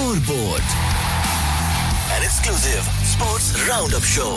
Scoreboard, an exclusive sports roundup show.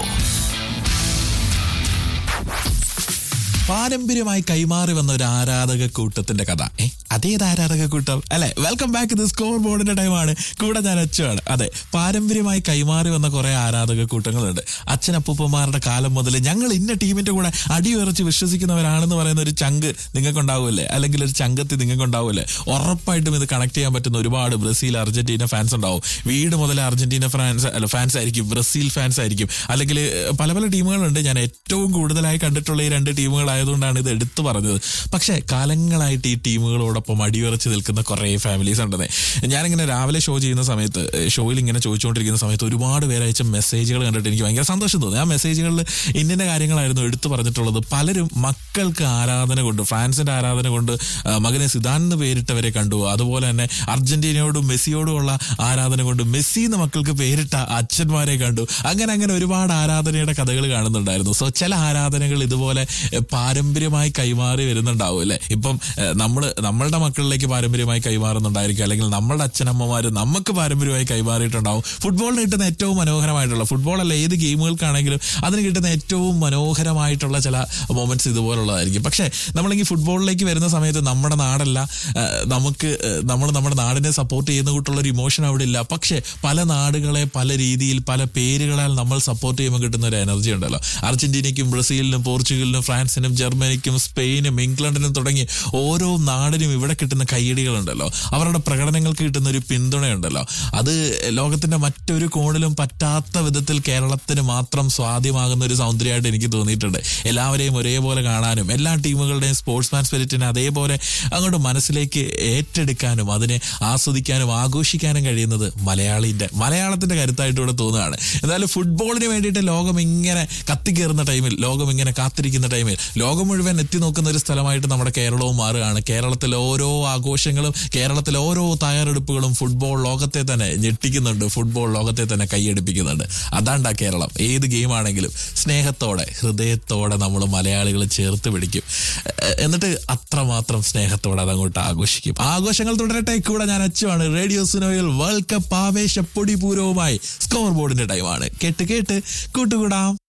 പാരമ്പര്യമായി കൈമാറി വന്ന ഒരു ആരാധക കൂട്ടത്തിന്റെ കഥ ഏ അതേത് ആരാധക കൂട്ടം അല്ലെ വെൽക്കം ബാക്ക് ഇത് സ്കോർ ബോർഡിന്റെ ടൈമാണ് കൂടെ ഞാൻ അച്ചുവാണ് അതെ പാരമ്പര്യമായി കൈമാറി വന്ന കുറെ ആരാധക കൂട്ടങ്ങളുണ്ട് അച്ഛനപ്പൂപ്പന്മാരുടെ കാലം മുതൽ ഞങ്ങൾ ഇന്ന ടീമിന്റെ കൂടെ അടിയുറച്ച് വിശ്വസിക്കുന്നവരാണെന്ന് പറയുന്ന ഒരു ചങ്ക് നിങ്ങൾക്കുണ്ടാവില്ലേ അല്ലെങ്കിൽ ഒരു ചങ്കത്തി നിങ്ങൾക്കുണ്ടാവില്ലേ ഉറപ്പായിട്ടും ഇത് കണക്ട് ചെയ്യാൻ പറ്റുന്ന ഒരുപാട് ബ്രസീൽ അർജന്റീന ഫാൻസ് ഉണ്ടാവും വീട് മുതൽ അർജന്റീന ഫാൻസ് അല്ല ഫാൻസ് ആയിരിക്കും ബ്രസീൽ ഫാൻസ് ആയിരിക്കും അല്ലെങ്കിൽ പല പല ടീമുകളുണ്ട് ഞാൻ ഏറ്റവും കൂടുതലായി കണ്ടിട്ടുള്ള ഈ രണ്ട് ടീമുകളായതുകൊണ്ടാണ് ഇത് എടുത്തു പറഞ്ഞത് പക്ഷേ കാലങ്ങളായിട്ട് ഈ ടീമുകളോടൊപ്പം അടിയുറച്ച് നിൽക്കുന്ന കുറേ ഫാമിലീസ് ഉണ്ടെന്നേ ഞാനിങ്ങനെ രാവിലെ ഷോ ചെയ്യുന്ന സമയത്ത് ഷോയിൽ ഇങ്ങനെ ചോദിച്ചുകൊണ്ടിരിക്കുന്ന സമയത്ത് ഒരുപാട് പേര് അയച്ച മെസ്സേജുകൾ കണ്ടിട്ട് എനിക്ക് ഭയങ്കര സന്തോഷം തോന്നി ആ മെസ്സേജുകളിൽ ഇന്ന കാര്യങ്ങളായിരുന്നു എടുത്തു പറഞ്ഞിട്ടുള്ളത് പലരും മക്കൾക്ക് ആരാധന കൊണ്ട് ഫ്രാൻസിന്റെ ആരാധന കൊണ്ട് ആ, മകനെ സിദാൻ എന്ന് പേരിട്ടവരെ കണ്ടു അതുപോലെ തന്നെ അർജന്റീനയോടും മെസ്സിയോടുമുള്ള ആരാധന കൊണ്ട് മെസ്സി എന്ന മക്കൾക്ക് പേരിട്ട അച്ഛന്മാരെ കണ്ടു അങ്ങനെ അങ്ങനെ ഒരുപാട് ആരാധനയുടെ കഥകൾ കാണുന്നുണ്ടായിരുന്നു സോ ചില ആരാധനകൾ ഇതുപോലെ എ, പാരമ്പര്യമായി കൈമാറി വരുന്നുണ്ടാവും അല്ലെ ഇപ്പം നമ്മൾ നമ്മളുടെ മക്കളിലേക്ക് പാരമ്പര്യമായി കൈമാറുന്നുണ്ടായിരിക്കും അല്ലെങ്കിൽ നമ്മളുടെ അച്ഛനമ്മമാർ നമുക്ക് പാരമ്പര്യമായി കൈമാറിയിട്ടുണ്ടാവും ഫുട്ബോളിന് കിട്ടുന്ന ഏറ്റവും മനോഹരമായിട്ടുള്ള ഫുട്ബോൾ അല്ല ഏത് ഗെയിമുകൾക്കാണെങ്കിലും അതിന് കിട്ടുന്ന ഏറ്റവും മനോഹരമായിട്ടുള്ള ചില മൊമെന്റ്സ് ഇതുപോലുള്ളതായിരിക്കും പക്ഷേ നമ്മളെങ്കിൽ ഫുട്ബോളിലേക്ക് വരുന്ന സമയത്ത് നമ്മുടെ നാടല്ല ആ, നമുക്ക് നമ്മൾ നമ്മുടെ നാടിനെ സപ്പോർട്ട് ചെയ്യുന്ന കൂട്ടുള്ള ഒരു ഇമോഷൻ അവിടെ ഇല്ല പക്ഷേ പല നാടുകളെ പല രീതിയിൽ പല പേരുകളാൽ നമ്മൾ സപ്പോർട്ട് ചെയ്യുമ്പോൾ കിട്ടുന്ന ഒരു എനർജി ഉണ്ടല്ലോ അർജന്റീനയ്ക്കും ബ്രസീലിനും പോർച്ചുഗലിനും ഫ്രാൻസിനും ജർമ്മനിക്കും സ്പെയിനും ഇംഗ്ലണ്ടിനും തുടങ്ങി ഓരോ നാടിനും ഇവിടെ കിട്ടുന്ന കയ്യടികളുണ്ടല്ലോ അവരുടെ പ്രകടനങ്ങൾക്ക് കിട്ടുന്ന ഒരു പിന്തുണയുണ്ടല്ലോ അത് ലോകത്തിന്റെ മറ്റൊരു കോണിലും പറ്റാത്ത വിധത്തിൽ കേരളത്തിന് മാത്രം സ്വാധ്യമാകുന്ന ഒരു സൗന്ദര്യമായിട്ട് എനിക്ക് തോന്നിയിട്ടുണ്ട് എല്ലാവരെയും ഒരേപോലെ കാണാനും എല്ലാ ടീമുകളുടെയും സ്പോർട്സ്മാൻ സ്പിരിറ്റിനെ അതേപോലെ അങ്ങോട്ട് മനസ്സിലേക്ക് ഏറ്റെടുക്കാനും അതിനെ ആസ്വദിക്കാനും ആഘോഷിക്കാനും കഴിയുന്നത് മലയാളിന്റെ മലയാളത്തിന്റെ കരുത്തായിട്ട് ഇവിടെ തോന്നുകയാണ് എന്തായാലും ഫുട്ബോളിന് വേണ്ടിയിട്ട് ലോകം ഇങ്ങനെ കത്തിക്കേറുന്ന ടൈമിൽ ലോകം ഇങ്ങനെ കാത്തിരിക്കുന്ന ടൈമിൽ ലോകം മുഴുവൻ എത്തി നോക്കുന്ന ഒരു സ്ഥലമായിട്ട് നമ്മുടെ കേരളവും മാറുകയാണ് കേരളത്തിലെ ഓരോ ആഘോഷങ്ങളും കേരളത്തിലെ ഓരോ തയ്യാറെടുപ്പുകളും ഫുട്ബോൾ ലോകത്തെ തന്നെ ഞെട്ടിക്കുന്നുണ്ട് ഫുട്ബോൾ ലോകത്തെ തന്നെ കൈയടിപ്പിക്കുന്നുണ്ട് അതാണ്ടാ കേരളം ഏത് ഗെയിം ആണെങ്കിലും സ്നേഹത്തോടെ ഹൃദയത്തോടെ നമ്മൾ മലയാളികൾ ചേർത്ത് പിടിക്കും എ- എന്നിട്ട് അത്രമാത്രം സ്നേഹത്തോടെ അതങ്ങോട്ട് ആഘോഷിക്കും ആഘോഷങ്ങൾ തുടരട്ടെ കൂടെ ഞാൻ അച്ചുവാണ് റേഡിയോ സുനോയിൽ വേൾഡ് കപ്പ് ആവേശ പൊടിപൂരവുമായി സ്കോർ ബോർഡിന്റെ ടൈമാണ് കേട്ട് കേട്ട് കൂട്ടുകൂടാം